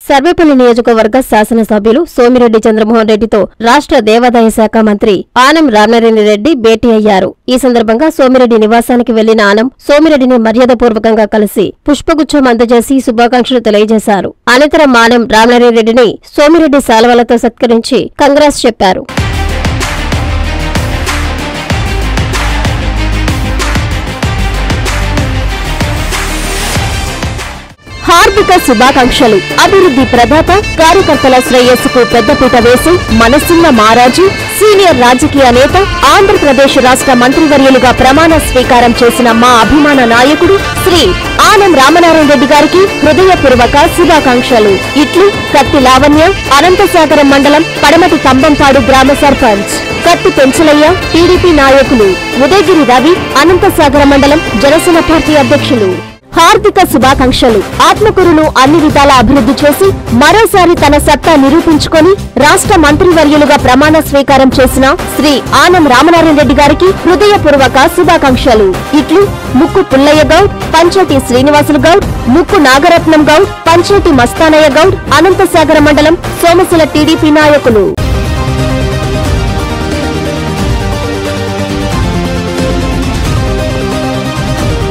సర్వేపల్లి నియోజకవర్గ శాసనసభ్యులు సోమిరెడ్డి చంద్రమోహన్ రెడ్డితో రాష్ట్ర దేవాదాయ శాఖ మంత్రి ఆనం రామనారాయణ రెడ్డి భేటీ అయ్యారు ఈ సందర్భంగా సోమిరెడ్డి నివాసానికి వెళ్లిన ఆనం సోమిరెడ్డిని మర్యాదపూర్వకంగా కలిసి పుష్పగుచ్చం అందజేసి శుభాకాంక్షలు తెలియజేశారు అనంతరం ఆనం రామనారాయణ రెడ్డిని సోమిరెడ్డి శాలువలతో సత్కరించి కంగ్రాస్ చెప్పారు హార్దిక శుభాకాంక్షలు అభివృద్ధి ప్రదాత కార్యకర్తల శ్రేయస్సుకు పెద్దపీట వేసి మనసున్న మారాజు సీనియర్ రాజకీయ నేత ఆంధ్రప్రదేశ్ రాష్ట్ర మంత్రివర్యులుగా ప్రమాణ స్వీకారం చేసిన మా అభిమాన నాయకుడు శ్రీ ఆనం రామనారాయణ రెడ్డి గారికి హృదయపూర్వక శుభాకాంక్షలు ఇట్లు కత్తి లావణ్య అనంతసాగరం మండలం పడమటి కంబంపాడు గ్రామ సర్పంచ్ కత్తి పెంచలయ్య టీడీపీ నాయకులు ఉదయగిరి రవి అనంతసాగర మండలం జనసేన పార్టీ అధ్యక్షులు హార్దిక శుభాకాంక్షలు ఆత్మకూరును అన్ని విధాల అభివృద్ధి చేసి మరోసారి తన సత్తా నిరూపించుకొని రాష్ట్ర మంత్రివర్యులుగా ప్రమాణ స్వీకారం చేసిన శ్రీ ఆనం రామనారాయణ రెడ్డి గారికి హృదయపూర్వక శుభాకాంక్షలు ఇట్లు ముక్కు పుల్లయ్య గౌడ్ పంచోటి శ్రీనివాసులు గౌడ్ ముక్కు నాగరత్నం గౌడ్ పంచోటి మస్తానయ్య గౌడ్ అనంతసాగర మండలం సోమశిల టీడీపీ నాయకులు